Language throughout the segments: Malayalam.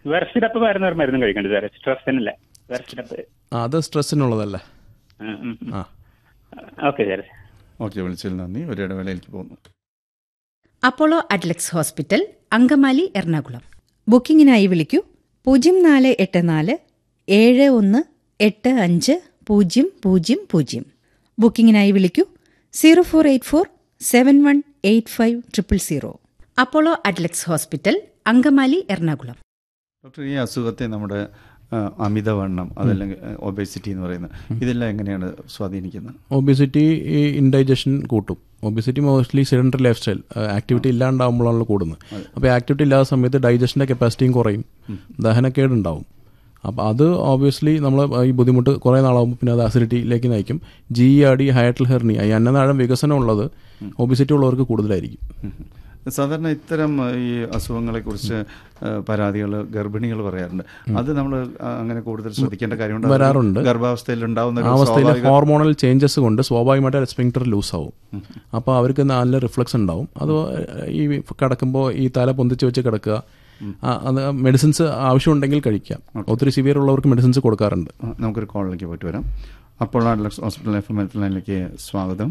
വെർസിഡപ്പ് വരുന്ന ഒരു മരുന്നും കഴിക്കേണ്ടത് സാറേ സ്ട്രെസ്സിനല്ല വെർസിഡപ്പ് ആ, അത് സ്ട്രെസ്സിനുള്ളതല്ലേ ആ ഓക്കെ സാറേ ഓക്കെ വിളിച്ചതിൽ നന്ദി ഒരു ഇടവേളയിലേക്ക് പോകുന്നു Apollo Adlux hospital Angamaly Ernakulam ബുക്കിംഗിനായി വിളിക്കൂ പൂജ്യം നാല് എട്ട് നാല് ഏഴ് ഒന്ന് എട്ട് അഞ്ച് പൂജ്യം പൂജ്യം പൂജ്യം ബുക്കിംഗിനായി വിളിക്കൂ zero four eight four seven one eight five triple zero Apollo Adlux hospital Angamaly Ernakulam doctor ഈ അസുഖത്തെ നമ്മുടെ ആ, അമിതവണ്ണം അതല്ലെങ്കിൽ ഒബേസിറ്റി എന്ന് പറയുന്നത് ഇതെല്ലാം എങ്ങനെയാണ് സ്വാധീനിക്കുന്നത് ഒബിസിറ്റി ഈ ഇൻഡൈജഷൻ കൂട്ടും obesity mostly sedentary lifestyle activity ഇല്ലാണ്ടാവുമ്പോഴാണല്ലോ കൂടുന്നത് അപ്പോൾ ആക്ടിവിറ്റി ഇല്ലാത്ത സമയത്ത് ഡൈജഷൻ്റെ കപ്പാസിറ്റിയും കുറയും ദഹനക്കേട് ഉണ്ടാവും അപ്പോൾ അത് ഓബിയസ്ലി നമ്മൾ ഈ ബുദ്ധിമുട്ട് കുറേ നാളാകുമ്പോൾ പിന്നെ അത് അസിഡിറ്റിയിലേക്ക് നയിക്കും G R D hiatal hernia ഈ അന്നനാഴം വികസനം ഉള്ളത് ഒബിസിറ്റി ഉള്ളവർക്ക് കൂടുതലായിരിക്കും ഉം. സാധാരണ ഇത്തരം ആ, ഈ അസുഖങ്ങളെക്കുറിച്ച് പരാതികൾ ഗർഭിണികൾ പറയാറുണ്ട് അത് നമ്മൾ അങ്ങനെ കൂടുതൽ ശ്രദ്ധിക്കേണ്ട കാര്യമുണ്ട് അത് വരാറുണ്ട്. ഗർഭാവസ്ഥയിൽ ഉണ്ടാവുന്ന ആ ഒരു അവസ്ഥയിൽ സ്വാഭാവിക- ഹോർമോണൽ ചേഞ്ചസ് കൊണ്ട് സ്വാഭാവികമായിട്ട് സ്പിങ്ക്ടർ ലൂസ് ആവും അപ്പോൾ അവർക്ക് നല്ല റിഫ്ലക്സ് ഉണ്ടാവും അത് ഈ കിടക്കുമ്പോൾ ഈ തല പൊന്തിച്ച് വെച്ച് കിടക്കുക ആ, അത് മെഡിസിൻസ് ആവശ്യമുണ്ടെങ്കിൽ കഴിക്കാം ഒത്തിരി സിവിയർ ഉള്ളവർക്ക് മെഡിസിൻസ് കൊടുക്കാറുണ്ട് ആ, നമുക്കൊരു കോളിലേക്ക് പോയിട്ട് വരാം അപ്പോൾ അഡ്ലക്സ് ഹോസ്പിറ്റൽ എഫ് എം ഹെൽത്ത് ലൈനിലേക്ക് സ്വാഗതം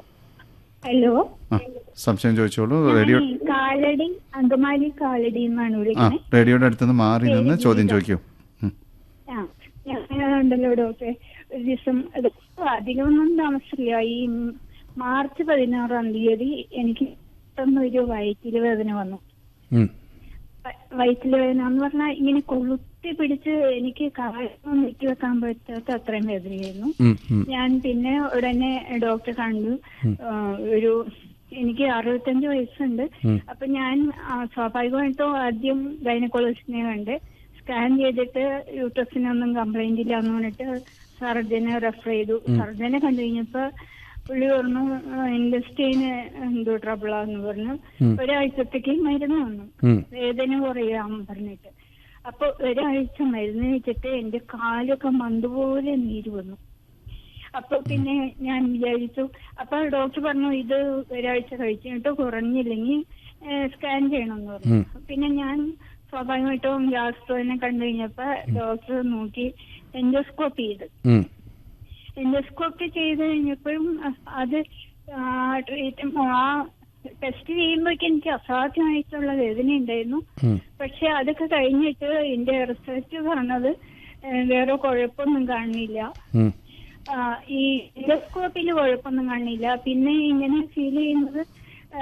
ഹലോ ആ സംശയം ചോദിച്ചോളൂ റേഡിയോ ഞാനേ കാലടി അങ്കമാലി കാലടി എന്നാണ് ആ വിളിക്കുന്നത് റേഡിയോയുടെ അടുത്തുനിന്ന് മാറി നിന്ന് ചോദ്യം ചോദിക്കൂ ഉം. ആ ഞാനുണ്ടല്ലോ ഡോക്ടറെ ഒരു ദിവസം ഇത് അധികമൊന്നും താമസിച്ചില്ല ഈ മാർച്ച് പതിനാറാം തീയതി എനിക്ക് പെട്ടെന്ന് ഒരു വയറ്റില് വേദന വന്നു ഉം. വ- വയറ്റില് വേദന എന്ന് പറഞ്ഞാൽ ഇങ്ങനെ കൊളുത്തി പിടിച്ച് എനിക്ക് കാലൊന്നും വെട്ടി വെക്കാൻ പറ്റാത്ത അത്രയും വേദനയായിരുന്നു ഉം, ഉം. ഞാൻ പിന്നെ ഉടനെ ഡോക്ടറെ കണ്ടു ആ, ഒരു എനിക്ക് അറുപത്തഞ്ച് വയസ്സുണ്ട് അപ്പൊ ഞാൻ ആ, സ്വാഭാവികമായിട്ടും ആദ്യം ഗൈനക്കോളജിസ്റ്റിനെ കണ്ട് സ്കാൻ ചെയ്തിട്ട് യൂട്രസിനൊന്നും കംപ്ലൈന്റ് ഇല്ല എന്ന് പറഞ്ഞിട്ട് സർജനെ റെഫർ ചെയ്തു സർജനെ കണ്ടു കഴിഞ്ഞപ്പോ പുള്ളി പറഞ്ഞു ഇൻഡസ്ട്രീന് എന്തോ ട്രബിളാന്ന് പറഞ്ഞു ഒരാഴ്ചത്തേക്ക് മരുന്ന് വന്നു ഉം. വേദന കുറയാൻ പറഞ്ഞിട്ട് അപ്പൊ ഒരാഴ്ച മരുന്ന് വെച്ചിട്ട് എന്റെ കാലൊക്കെ മന്തുപോലെ നീര് വന്നു അപ്പൊ പിന്നെ ഞാൻ വിചാരിച്ചു അപ്പൊ ഡോക്ടർ പറഞ്ഞു ഇത് ഒരാഴ്ച കഴിച്ചിട്ട് കുറഞ്ഞില്ലെങ്കിൽ സ്കാൻ ചെയ്യണമെന്ന് പറഞ്ഞു പിന്നെ ഞാൻ സ്വാഭാവികമായിട്ടും ഗ്യാസ്ട്രോനെ കണ്ടു കഴിഞ്ഞപ്പോ ഡോക്ടർ നോക്കി എൻഡോസ്കോപ്പ് ചെയ്ത് ഉം. എൻഡോസ്കോപ്പി ചെയ്ത് കഴിഞ്ഞപ്പോഴും അത് ആ ട്രീറ്റ് ആ ടെസ്റ്റ് ചെയ്യുമ്പോഴേക്കും എനിക്ക് അസാധ്യമായിട്ടുള്ള വേദന ഉണ്ടായിരുന്നു പക്ഷെ അതൊക്കെ കഴിഞ്ഞിട്ട് എന്റെ റിസർച്ച് പറഞ്ഞത് ഏഹ്, വേറെ കുഴപ്പമൊന്നും കാണില്ല ഉം. ആ, ഈ എൻഡോസ്കോപ്പിൽ കുഴപ്പമൊന്നും കാണില്ല പിന്നെ ഇങ്ങനെ ഫീൽ ചെയ്യുന്നത് ആ,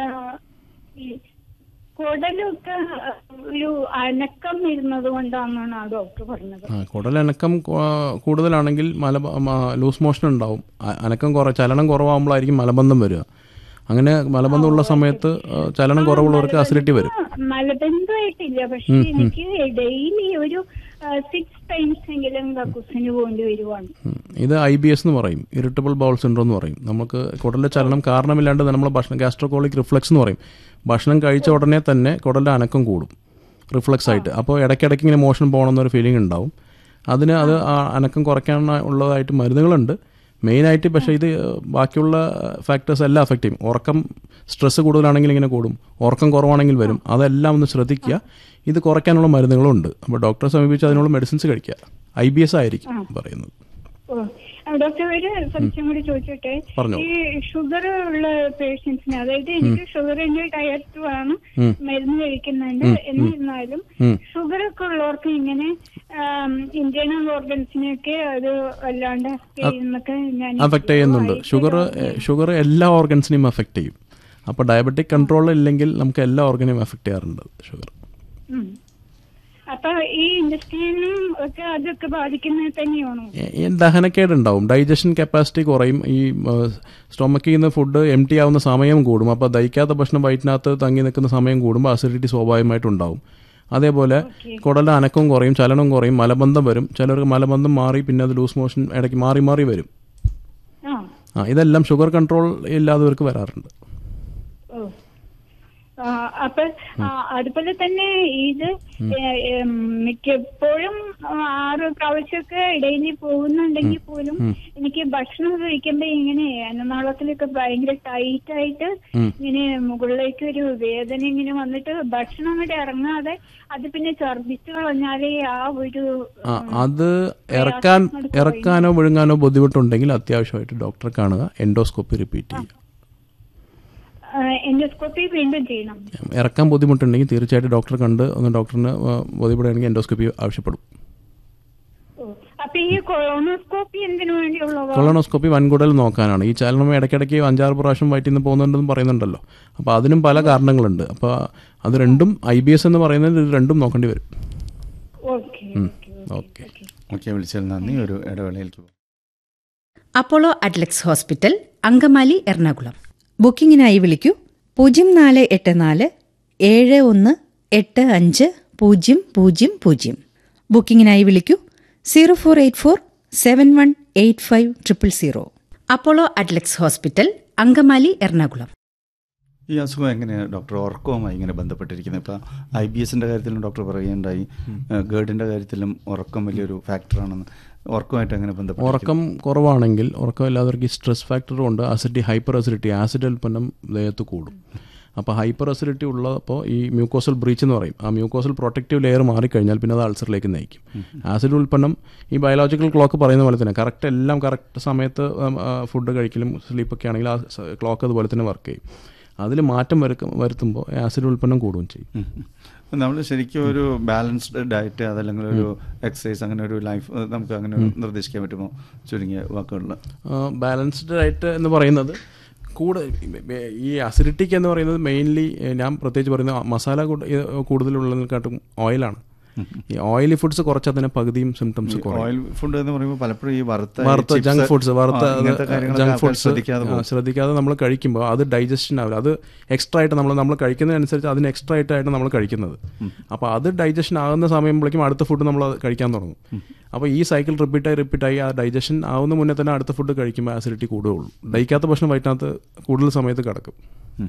ഈ കുടലൊക്കെ ഒരു അനക്കം ഇരുന്നത് കൊണ്ടാണെന്നാണ് ആ ഡോക്ടർ പറഞ്ഞത് ആ കുടലനക്കം കൂ- കൂടുതലാണെങ്കിൽ മല ലൂസ് മോഷൻ ഉണ്ടാവും അ- അനക്കം കുറ ചലനം കുറവാകുമ്പോഴായിരിക്കും മലബന്ധം വരിക അങ്ങനെ മലബന്ധമുള്ള സമയത്ത് ആ, ചലനം കുറവുള്ളവർക്ക് അസിഡിറ്റി വരും മലബന്ധമായിട്ടില്ല പക്ഷെ എനിക്ക് ഡെയിലി ഒരു സിക്സ് ടൈംസ് എങ്കിലും കക്കൂസിന് പോകേണ്ടി വരുവാണ് ഉം. ഇത് ഐ ബി എസ് എന്ന് പറയും ഇറിറ്റബിൾ ബൗൾ സിൻഡ്രോം എന്ന് പറയും നമുക്ക് കുടലിലെ ചലനം കാരണമില്ലാണ്ട് തന്നെ നമ്മൾ ഭക്ഷണം ഗാസ്ട്രോകോളിക് റിഫ്ലക്സ് എന്ന് പറയും ഭക്ഷണം കഴിച്ച ഉടനെ തന്നെ കുടലിലെ അനക്കം കൂടും റിഫ്ലക്സ് ആയിട്ട് അപ്പോൾ ഇടയ്ക്കിടയ്ക്ക് ഇങ്ങനെ മോഷൻ പോകണമെന്നൊരു ഫീലിംഗ് ഉണ്ടാവും അതിന് അത് ആ അനക്കം കുറയ്ക്കാൻ ഉള്ളതായിട്ട് മരുന്നുകളുണ്ട് മെയിനായിട്ട് പക്ഷേ ഇത് ബാക്കിയുള്ള ഫാക്ടേഴ്സ് എല്ലാം അഫക്റ്റ് ചെയ്യും ഉറക്കം സ്ട്രെസ് കൂടുതലാണെങ്കിൽ ഇങ്ങനെ കൂടും ഉറക്കം കുറവാണെങ്കിൽ വരും അതെല്ലാം ഒന്ന് ശ്രദ്ധിക്കുക ഇത് കുറയ്ക്കാനുള്ള മരുന്നുകളും ഉണ്ട് അപ്പോൾ ഡോക്ടറെ സമീപിച്ച് അതിനുള്ള മെഡിസിൻസ് കഴിക്കുക ഐ ബി എസ് ആയിരിക്കും പറയുന്നത് ഓ ആ, ഡോക്ടർ ഒരു സംശയം കൂടി ചോദിച്ചോട്ടെ പറഞ്ഞോ. ഈ ഷുഗർ ഉള്ള പേഷ്യൻസിന് അതായത് എനിക്ക് ഷുഗറിന്റെ ടയർ ആണ് മരുന്ന് കഴിക്കുന്നുണ്ട് എന്നിരുന്നാലും ഷുഗർ ഒക്കെ ഉള്ളവർക്ക് ഇങ്ങനെ ഇന്റേണൽ ഓർഗൻസിനെയൊക്കെ അത് വല്ലാണ്ട് ചെയ്യുന്നൊക്കെ ഞാൻ അഫക്റ്റ് ചെയ്യുന്നുണ്ട് ഷുഗർ ഷുഗർ എല്ലാ ഓർഗൻസിനെയും അഫക്റ്റ് ചെയ്യും അപ്പോൾ ഡയബറ്റിക് കൺട്രോൾ ഇല്ലെങ്കിൽ നമുക്ക് എല്ലാ ഓർഗനെയും അഫക്റ്റ് ചെയ്യാറുണ്ട് ഷുഗർ ഉം. അപ്പൊ ഈ ഇൻഡസ്ട്രിയിലും ഒക്കെ അതൊക്കെ ബാധിക്കുന്നത് തന്നെയാണോ ദഹനക്കേട് ഉണ്ടാവും ഡൈജഷൻ കപ്പാസിറ്റി കുറയും ഈ സ്റ്റൊമക്കിൽ നിന്ന് ഫുഡ് എം ടി ആവുന്ന സമയം കൂടും അപ്പോൾ ദഹിക്കാത്ത ഭക്ഷണം വയറ്റിനകത്ത് തങ്ങി നിൽക്കുന്ന സമയം കൂടുമ്പോൾ അസിഡിറ്റി സ്വാഭാവികമായിട്ടുണ്ടാവും അതേപോലെ കുടലിന്റെ അനക്കവും കുറയും ചലനവും കുറയും മലബന്ധം വരും ചിലർക്ക് മലബന്ധം മാറി പിന്നെ അത് ലൂസ് മോഷൻ ഇടയ്ക്ക് മാറി മാറി വരും ആ ആ ഇതെല്ലാം ഷുഗർ കൺട്രോൾ ഇല്ലാത്തവർക്ക് വരാറുണ്ട് ഓ ആ, അപ്പൊ ആ, അതുപോലെ തന്നെ ഇത് ഏ, ഏം, മിക്കപ്പോഴും ആ, ആറ് പ്രാവശ്യമൊക്കെ ഡെയിലി പോകുന്നുണ്ടെങ്കിൽ പോലും എനിക്ക് ഭക്ഷണം കഴിക്കുമ്പോ ഇങ്ങനെ അന്നനാളത്തിലൊക്കെ ഭയങ്കര ടൈറ്റ് ആയിട്ട് ഇങ്ങനെ മുകളിലേക്ക് ഒരു വേദന ഇങ്ങനെ വന്നിട്ട് ഭക്ഷണം അങ്ങോട്ട് ഇറങ്ങാതെ അത് പിന്നെ ഛർദിച്ചു കളഞ്ഞാലേ ആ ഒരു ആ അത് ഇറക്കാൻ ഇറക്കാനോ വിഴുങ്ങാനോ ബുദ്ധിമുട്ടുണ്ടെങ്കിൽ അത്യാവശ്യമായിട്ട് ഡോക്ടറെ കാണുക എൻഡോസ്കോപ്പി റിപ്പീറ്റ് ചെയ്യുക എൻഡോസ്കോപ്പി വീണ്ടും ചെയ്യണം ഇറക്കാൻ ബുദ്ധിമുട്ടുണ്ടെങ്കിൽ തീർച്ചയായിട്ടും ഡോക്ടറെ കണ്ട് ഒന്ന് ഡോക്ടറിന് ആ, ബോധ്യപ്പെടുകയാണെങ്കിൽ എൻഡോസ്കോപ്പി ആവശ്യപ്പെടും ഓ, അപ്പൊ ഈ കൊളോണോസ്കോപ്പി എന്തിനു വേണ്ടിയുള്ളതാ കൊളോണോസ്കോപ്പി വൻകുടൽ നോക്കാനാണ് ഈ ചലനം ഇടയ്ക്കിടയ്ക്ക് അഞ്ചാറ് പ്രാവശ്യം വയറ്റിൽ നിന്ന് പോകുന്നുണ്ടെന്ന് പറയുന്നുണ്ടല്ലോ അപ്പോൾ അതിനും പല കാരണങ്ങളുണ്ട് അപ്പോൾ അത് രണ്ടും ഐ ബി എസ് എന്ന് പറയുന്നത് ഇത് രണ്ടും നോക്കേണ്ടി വരും ഓക്കെ ഓക്കെ ഓക്കെ വിളിച്ചതിൽ നന്ദി ഒരു ഇടവേളയിലേക്ക് പോകും Apollo Adlux hospital Angamaly Ernakulam ബുക്കിംഗിനായി വിളിക്കൂ പൂജ്യം നാല് എട്ട് നാല് ഏഴ് ഒന്ന് എട്ട് അഞ്ച് പൂജ്യം പൂജ്യം പൂജ്യം ബുക്കിംഗിനായി വിളിക്കൂ zero four eight four seven one eight five triple zero Apollo Adlux hospital Angamaly Ernakulam ഈ അസുഖം എങ്ങനെയാണ് ഡോക്ടർ ഉറക്കവുമായി ഇങ്ങനെ ബന്ധപ്പെട്ടിരിക്കുന്നത് ഇപ്പം ഐ ബി എസിൻ്റെ കാര്യത്തിലും ഡോക്ടർ പറയുകയുണ്ടായി ഗേർഡിൻ്റെ കാര്യത്തിലും ഉറക്കം വലിയൊരു ഫാക്ടറാണെന്ന് ഉറക്കമായിട്ട് എങ്ങനെ ബന്ധപ്പെട്ട് ഉറക്കം കുറവാണെങ്കിൽ ഉറക്കമില്ലാത്തവർക്ക് ഈ സ്ട്രെസ് ഫാക്ടർ കൊണ്ട് അസിഡിറ്റി ഹൈപ്പർ അസിഡിറ്റി ആസിഡ് ഉൽപ്പന്നം ദേഹത്ത് കൂടും അപ്പോൾ ഹൈപ്പർ അസിഡിറ്റി ഉള്ളപ്പോൾ ഈ മ്യൂക്കോസൽ ബ്രീച്ച് എന്ന് പറയും ആ മ്യൂക്കോസൽ പ്രൊട്ടക്റ്റീവ് ലെയർ മാറിക്കഴിഞ്ഞാൽ പിന്നെ അത് അൾസറിലേക്ക് നയിക്കും ആസിഡ് ഉൽപ്പന്നം ഈ ബയോളജിക്കൽ ക്ലോക്ക് പറയുന്ന പോലെ തന്നെ കറക്റ്റ് എല്ലാം കറക്റ്റ് സമയത്ത് ഫുഡ് കഴിക്കലും സ്ലീപ്പൊക്കെ ആണെങ്കിൽ ആ ക്ലോക്ക് അതുപോലെ തന്നെ വർക്ക് ചെയ്യും അതിൽ മാറ്റം വരുക്ക വരുത്തുമ്പോൾ ആസിഡ് ഉൽപ്പന്നം കൂടുകയും ചെയ്യും നമ്മൾ ശരിക്കും ഒരു ബാലൻസ്ഡ് ഡയറ്റ് അതല്ലെങ്കിൽ ഒരു എക്സസൈസ് അങ്ങനെ ഒരു ലൈഫ് നമുക്ക് അങ്ങനെ ഒരു നിർദ്ദേശിക്കാൻ പറ്റുമോ ചുരുങ്ങിയ വാക്കുകളിൽ ബാലൻസ്ഡ് ഡയറ്റ് എന്ന് പറയുന്നത് കൂടെ ഈ അസിഡിറ്റിക്ക് എന്ന് പറയുന്നത് മെയിൻലി ഞാൻ പ്രത്യേകിച്ച് പറയുന്നത് മസാല കൂട- കൂടുതലുള്ളതിനെക്കാട്ടും ഓയിലാണ് ഈ ഓയിലി ഫുഡ്സ് കുറച്ച് അതിന് പകുതിയും സിംറ്റംസ് കുറയും ഓയിൽ ഫുഡ് എന്ന് പറയുമ്പോൾ പലപ്പോഴും ഈ വറുത്ത വറുത്ത chips, ജങ്ക് ഫുഡ്സ് വറുത്ത ആ, ഇങ്ങനത്തെ കാര്യങ്ങളൊക്കെ ജങ്ക് ആൾക്കാർ ഫുഡ്സ് ശ്രദ്ധിക്കാതെ പോകും. ശ്രദ്ധിക്കാതെ നമ്മൾ കഴിക്കുമ്പോൾ അത് ഡൈജഷൻ ആവില്ല അത് എക്സ്ട്രാ ആയിട്ട് നമ്മൾ നമ്മൾ കഴിക്കുന്നതിനനുസരിച്ച് അതിന് എക്സ്ട്രാ ആയിട്ടാണ് നമ്മൾ കഴിക്കുന്നത് അപ്പോൾ അത് ഡൈജഷൻ ആകുന്ന സമയമ്പോഴേക്കും അടുത്ത ഫുഡ് നമ്മൾ അത് കഴിക്കാൻ തുടങ്ങും അപ്പോൾ ഈ സൈക്കിൾ റിപ്പീറ്റായി റിപ്പീറ്റായി ആ ഡൈജഷൻ ആവുന്ന മുന്നേ തന്നെ അടുത്ത ഫുഡ് കഴിക്കുമ്പോൾ ആസിഡിറ്റി കൂടുകയുള്ളൂ ദഹിക്കാത്ത ഭക്ഷണം വയറ്റിനകത്ത് കൂടുതൽ സമയത്ത് കിടക്കും ഉം.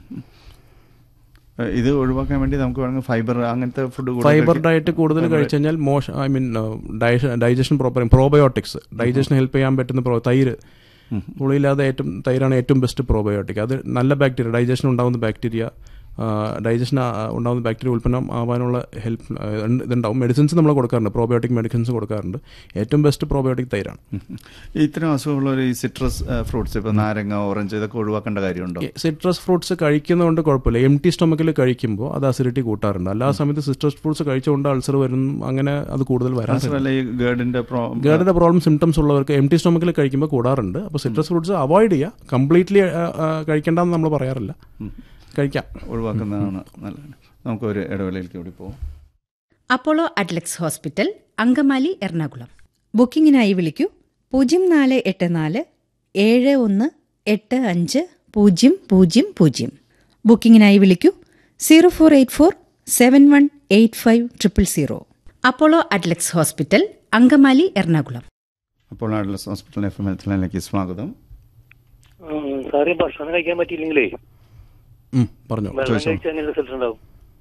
ഏഹ് ഇത് ഒഴിവാക്കാൻ വേണ്ടി നമുക്ക് വേണമെങ്കിൽ ഫൈബർ അങ്ങനത്തെ ഫുഡ് ഫൈബർ ഡയറ്റ് കൂടുതൽ കഴിച്ചു കഴിഞ്ഞാൽ മോശം I mean digestion proper probiotics digestion help ചെയ്യാൻ പറ്റുന്ന പ്രോ തൈര് പുളിയില്ലാതെ ഏറ്റവും തൈരാണ് ഏറ്റവും ബെസ്റ്റ് പ്രോബയോട്ടിക് അത് നല്ല ബാക്ടീരിയ ഡൈജഷൻ ഉണ്ടാകുന്ന ബാക്ടീരിയ ഡൈജഷൻ ഉണ്ടാകുന്ന ബാക്ടീരിയ ഉൽപ്പന്നം ആവാനുള്ള ഹെൽപ്പ് ഇതുണ്ടാവും മെഡിസിൻസ് നമ്മൾ കൊടുക്കാറുണ്ട് പ്രോബയോട്ടിക് മെഡിസിൻസ് കൊടുക്കാറുണ്ട് ഏറ്റവും ബെസ്റ്റ് പ്രോബയോട്ടിക് തൈരാണ് ഇത്തരം അസുഖമുള്ളവർ ഈ സിട്രസ് ഫ്രൂട്ട്സ് ഇപ്പോൾ നാരങ്ങ ഓറഞ്ച് ഇതൊക്കെ ഒഴിവാക്കേണ്ട കാര്യമുണ്ടോ സിട്രസ് ഫ്രൂട്ട്സ് കഴിക്കുന്നതുകൊണ്ട് കുഴപ്പമില്ല എം ടി സ്റ്റൊമക്കിൽ കഴിക്കുമ്പോൾ അത് അസിഡിറ്റി കൂട്ടാറുണ്ട് എല്ലാ സമയത്ത് സിട്രസ് ഫ്രൂട്ട്സ് കഴിച്ചുകൊണ്ട് അൾസർ വരുന്നു അങ്ങനെ അത് കൂടുതൽ വരാൻ മാത്രമല്ല ഈ ഗേർഡിന്റെ പ്രോ ഗേർഡിന്റെ പ്രോബ്ലം സിംറ്റംസ് ഉള്ളവർക്ക് എം ടി സ്റ്റൊമക്കിൽ കഴിക്കുമ്പോൾ കൂടാറുണ്ട് അപ്പോൾ സിട്രസ് ഫ്രൂട്ട്സ് അവോയ്ഡ് ചെയ്യുക കംപ്ലീറ്റ്ലി കഴിക്കേണ്ടെന്ന് നമ്മൾ പറയാറില്ല കഴിക്കാം ഒഴിവാക്കുന്നതാണ് നല്ലത് നമുക്ക് ഒരു ഇടവേളയിലേക്ക് കൂടി പോകും Apollo Adlux hospital Angamaly Ernakulam ബുക്കിംഗിനായി വിളിക്കൂ പൂജ്യം നാല് എട്ട് നാല് ഏഴ് ഒന്ന് എട്ട് അഞ്ച് പൂജ്യം പൂജ്യം പൂജ്യം ബുക്കിംഗിനായി വിളിക്കൂ zero four eight four seven one eight five triple zero Apollo Adlux hospital Angamaly Ernakulam Apollo Adlux hospital F M ഹെൽത്തിലേക്ക് സ്വാഗതം ഉം, സാറേ ഭക്ഷണം കഴിക്കാൻ പറ്റിയില്ലെങ്കിലേ ഉം, പറഞ്ഞോ വെള്ളം ചോദിച്ചോ. കഴിച്ചാൽ എങ്ങനെ റിസൾട്ട് ഉണ്ടാവും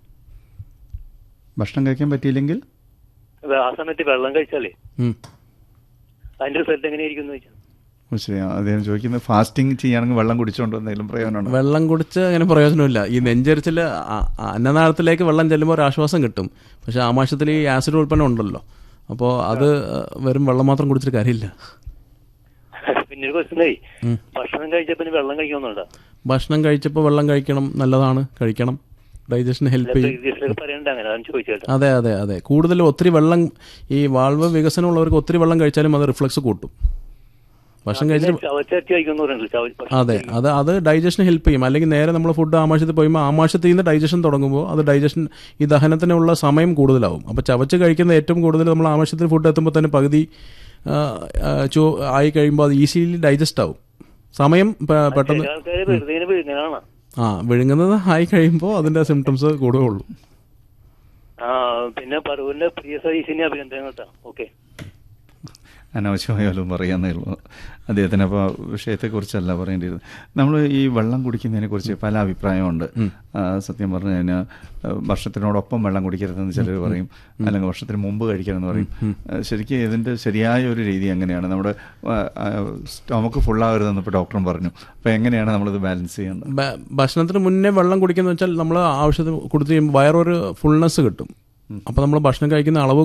ഭക്ഷണം കഴിക്കാൻ പറ്റിയില്ലെങ്കിൽ അത് ആ സമയത്ത് വെള്ളം കഴിച്ചാലേ ഉം. അതിന്റെ റിസൾട്ട് എങ്ങനെയായിരിക്കും എന്ന് ചോദിച്ചാൽ ഓ, ശരി അദ്ദേഹം ചോദിക്കുന്നത് ഫാസ്റ്റിംഗ് ചെയ്യുകയാണെങ്കിൽ വെള്ളം കുടിച്ചോണ്ട് എന്തെങ്കിലും പ്രയോജനമുണ്ടോ വെള്ളം കുടിച്ച് അങ്ങനെ പ്രയോജനമില്ല ഈ നെഞ്ചരിച്ചിൽ അന്നനാളത്തിലേക്ക് വെള്ളം ചെല്ലുമ്പോൾ ഒരു ആശ്വാസം കിട്ടും പക്ഷെ ആമാശത്തിൽ ഈ ആസിഡ് ഉൽപ്പന്നം ഉണ്ടല്ലോ അപ്പോൾ അത് വെറും വെള്ളം മാത്രം കുടിച്ചിട്ട് കാര്യമില്ല പിന്നെ ഒരു ക്വസ്റ്റ്യനേ ഭക്ഷണം കഴിച്ചപ്പോ ഇനി വെള്ളം കഴിക്കുന്നുണ്ടോ ഭക്ഷണം കഴിച്ചപ്പോൾ വെള്ളം കഴിക്കണം നല്ലതാണ് കഴിക്കണം ഡൈജഷൻ ഹെൽപ്പ് ചെയ്യും ഇംഗ്ലീഷിലൊക്കെ പറയണ്ട അങ്ങനെ അതാണ് ചോദിച്ചേട്ടാ അതെ അതെ അതെ കൂടുതൽ ഒത്തിരി വെള്ളം ഈ വാൾവ് വികസനമുള്ളവർക്ക് ഒത്തിരി വെള്ളം കഴിച്ചാലും അത് റിഫ്ലക്സ് കൂട്ടും ഭക്ഷണം കഴിച്ചിട്ട് ചവച്ചരട്ടി കഴിക്കുന്നു പറയുന്നുണ്ട് ചവ- ഭക്ഷണം അതെ അത് അത് ഡൈജഷൻ ഹെൽപ്പ് ചെയ്യും അല്ലെങ്കിൽ നേരെ നമ്മൾ ഫുഡ് ആമാശയത്തിൽ പോയുമ്പോൾ ആമാശയത്തിൽ നിന്ന് ഡൈജഷൻ തുടങ്ങുമ്പോൾ അത് ഡൈജഷൻ ഈ ദഹനത്തിനുള്ള സമയം കൂടുതലാവും അപ്പോൾ ചവച്ച് കഴിക്കുന്ന ഏറ്റവും കൂടുതൽ നമ്മൾ ആമാശയത്തിൽ ഫുഡ് എത്തുമ്പോൾ തന്നെ പകുതി ആ, ആ, ചോ ആയി കഴിയുമ്പോൾ അത് ഈസിലി ഡൈജസ്റ്റ് ആവും സമയം പെ- പെട്ടെന്ന് ചില ആൾക്കാര് വെറുതെ ഇങ്ങനെ വീഴുന്നതാണ് ആ വിഴുങ്ങുന്നത് ആയി കഴിയുമ്പോൾ അതിൻ്റെ സിംറ്റംസ് കൂടുകയുള്ളൂ ആ പിന്നെ പറവൂരിന്റെ പ്രിയ സതീശിനെ അഭിനന്ദനം കേട്ടോ ഓക്കെ അനാവശ്യമായ വല്ലതും പറയാന്നേ ഉള്ളൂ അദ്ദേഹത്തിന് അപ്പോൾ വിഷയത്തെക്കുറിച്ചല്ല പറയേണ്ടിയിരുന്നത് നമ്മൾ ഈ വെള്ളം കുടിക്കുന്നതിനെ കുറിച്ച് പല അഭിപ്രായമുണ്ട് ആ, സത്യം പറഞ്ഞു കഴിഞ്ഞാൽ ആ, ഭക്ഷണത്തിനോടൊപ്പം വെള്ളം കുടിക്കരുതെന്ന് ചിലർ പറയും അല്ലെങ്കിൽ ഭക്ഷണത്തിന് മുമ്പ് കഴിക്കണമെന്ന് പറയും ആ, ശരിക്കും ഇതിൻ്റെ ശരിയായ ഒരു രീതി എങ്ങനെയാണ് നമ്മുടെ സ്റ്റൊമക്ക് ഫുള്ളാകരുതെന്ന് ഇപ്പോൾ ഡോക്ടറും പറഞ്ഞു അപ്പോൾ എങ്ങനെയാണ് നമ്മളിത് ബാലൻസ് ചെയ്യേണ്ടത് ഭ- ഭക്ഷണത്തിന് മുന്നേ വെള്ളം കുടിക്കുന്ന വെച്ചാൽ നമ്മൾ ആവശ്യത്തിന് കൊടുത്തു കഴിയുമ്പോൾ വയറൊരു ഫുൾനെസ് കിട്ടും അപ്പോൾ നമ്മൾ ഭക്ഷണം കഴിക്കുന്ന അളവ്